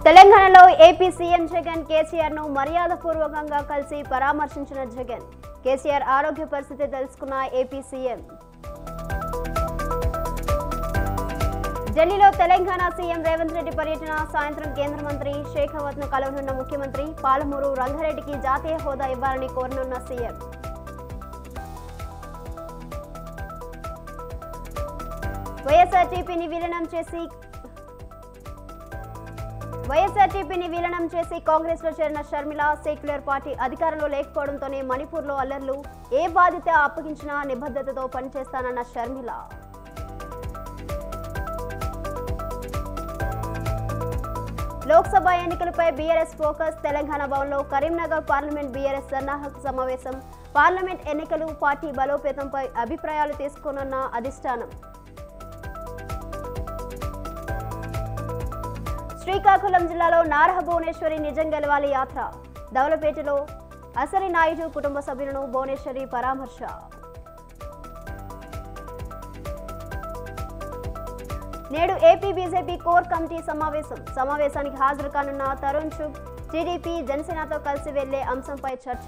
తెలంగాణలో AP CM Jagan KCR ను మర్యాదపూర్వకంగా కలిసి పరామర్శించిన జగన్ కేసీఆర్ ఆరోగ్య పరిస్థితి తెలుసుకున్న ఏపీ సీఎం ఢిల్లీలో తెలంగాణ సీఎం రేవంత్ రెడ్డి పర్యటన సాయంత్రం కేంద్ర మంత్రి షేఖావత్ ను కలవనున్న ముఖ్యమంత్రి పాలమూరు రంగారెడ్డికి జాతీయ హోదా ఇవ్వాలని కోరనున్న సీఎం వైఎస్ఆర్టీపీని విలీనం చేసి వైఎస్ఆర్టీపీని విలీనం చేసి కాంగ్రెస్ లో చేరిన షర్మిల సెక్యులర్ పార్టీ అధికారంలో లేకపోవడంతోనే మణిపూర్లో అల్లర్లు ఏ బాధ్యత అప్పగించినా నిబద్ధతతో పనిచేస్తానన్న షర్మిల లోక్సభ ఎన్నికలపై బీఆర్ఎస్ ఫోకస్ తెలంగాణ భవన్లో కరీంనగర్ పార్లమెంట్ బీఆర్ఎస్ సన్నాహక సమావేశం పార్లమెంట్ ఎన్నికలు పార్టీ బలోపేతంపై అభిప్రాయాలు తీసుకోనున్న అధిష్టానం శ్రీకాకుళం జిల్లాలో నారహ భువనేశ్వరి నిజం గెలవాలి యాత్ర దవలపేటలో అసరి నాయుడు కుటుంబ సభ్యులను భువనేశ్వరి పరామర్శ నేడు ఏపీ బీజేపీ కోర్ కమిటీ సమావేశం సమావేశానికి హాజరు కానున్న తరుణ్ చుగ్ టీడీపీ జనసేనతో కలిసి వెళ్లే అంశంపై చర్చ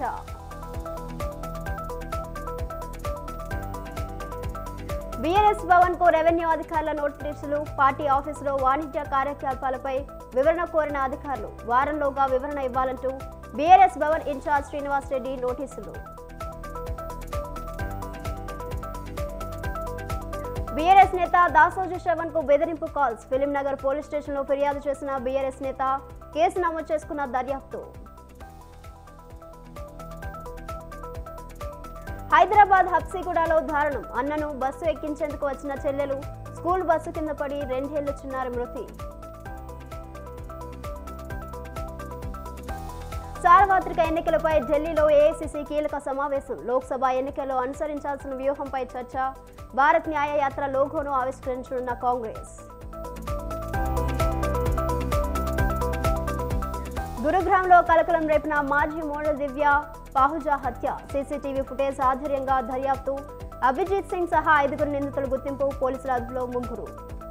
బీఆర్ఎస్ భవన్ కు రెవెన్యూ అధికారుల నోటీసులు పార్టీ ఆఫీసులో వాణిజ్య కార్యకలాపాలపై వివరణ కోరిన అధికారులు వారంలోగా వివరణ ఇవ్వాలంటూ బీఆర్ఎస్ భవన్ ఇన్ఛార్జ్ శ్రీనివాస్ రెడ్డి నోటీసులు బీఆర్ఎస్ నేత దాసోజు శ్రవణ్ కు బెదిరింపు కాల్స్ ఫిలిం నగర్ పోలీస్ స్టేషన్లో ఫిర్యాదు చేసిన బీఆర్ఎస్ నేత కేసు నమోదు చేసుకున్న దర్యాప్తు హైదరాబాద్ హబ్సిగూడలో దారుణం అన్నను బస్సు ఎక్కించేందుకు వచ్చిన చెల్లెలు స్కూల్ బస్సు కింద పడి రెండేళ్ల చిన్నారి మృతి సార్వత్రిక ఎన్నికలపై ఢిల్లీలో ఏఐసిసి కీలక సమావేశం లోక్సభ ఎన్నికల్లో అనుసరించాల్సిన వ్యూహంపై చర్చ భారత్ న్యాయ యాత్ర లోగోను ఆవిష్కరించనున్న కాంగ్రెస్ గురుగ్రామ్లో కలకలం రేపిన మాజీ మోడల్ దివ్య పాహుజా హత్య సీసీటీవీ ఫుటేజ్ ఆధార్యంగా దర్యాప్తు అభిజిత్ సింగ్ సహా ఐదుగురు నిందితుల గుర్తింపు పోలీసుల అదుపులో ముగ్గురు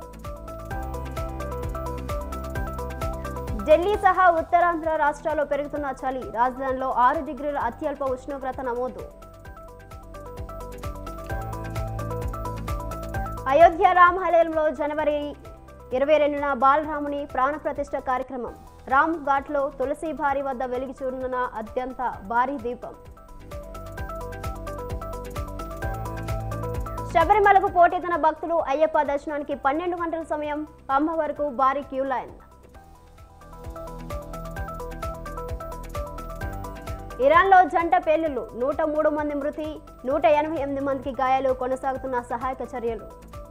ఢిల్లీ సహా ఉత్తరాంధ్ర రాష్ట్రాల్లో పెరుగుతున్న చలి రాజధానిలో ఆరు డిగ్రీల అత్యల్ప ఉష్ణోగ్రత నమోదు అయోధ్య రామాలయంలో జనవరి ఇరవై రెండున బాలరాముని ప్రాణప్రతిష్ఠ కార్యక్రమం రామ్ ఘాట్లో తులసి భారీ వద్ద వెలిగి చూడనున్న అత్యంత భారీ దీపం శబరిమలకు పోటెత్తిన భక్తులు అయ్యప్ప దర్శనానికి పన్నెండు గంటల సమయం పంబ వరకు భారీ క్యూ లైన్ ఇరాన్లో జంట పేలుళ్లు నూట మూడు మంది మృతి నూట ఎనభై ఎనిమిది మందికి గాయాలు కొనసాగుతున్న సహాయక చర్యలు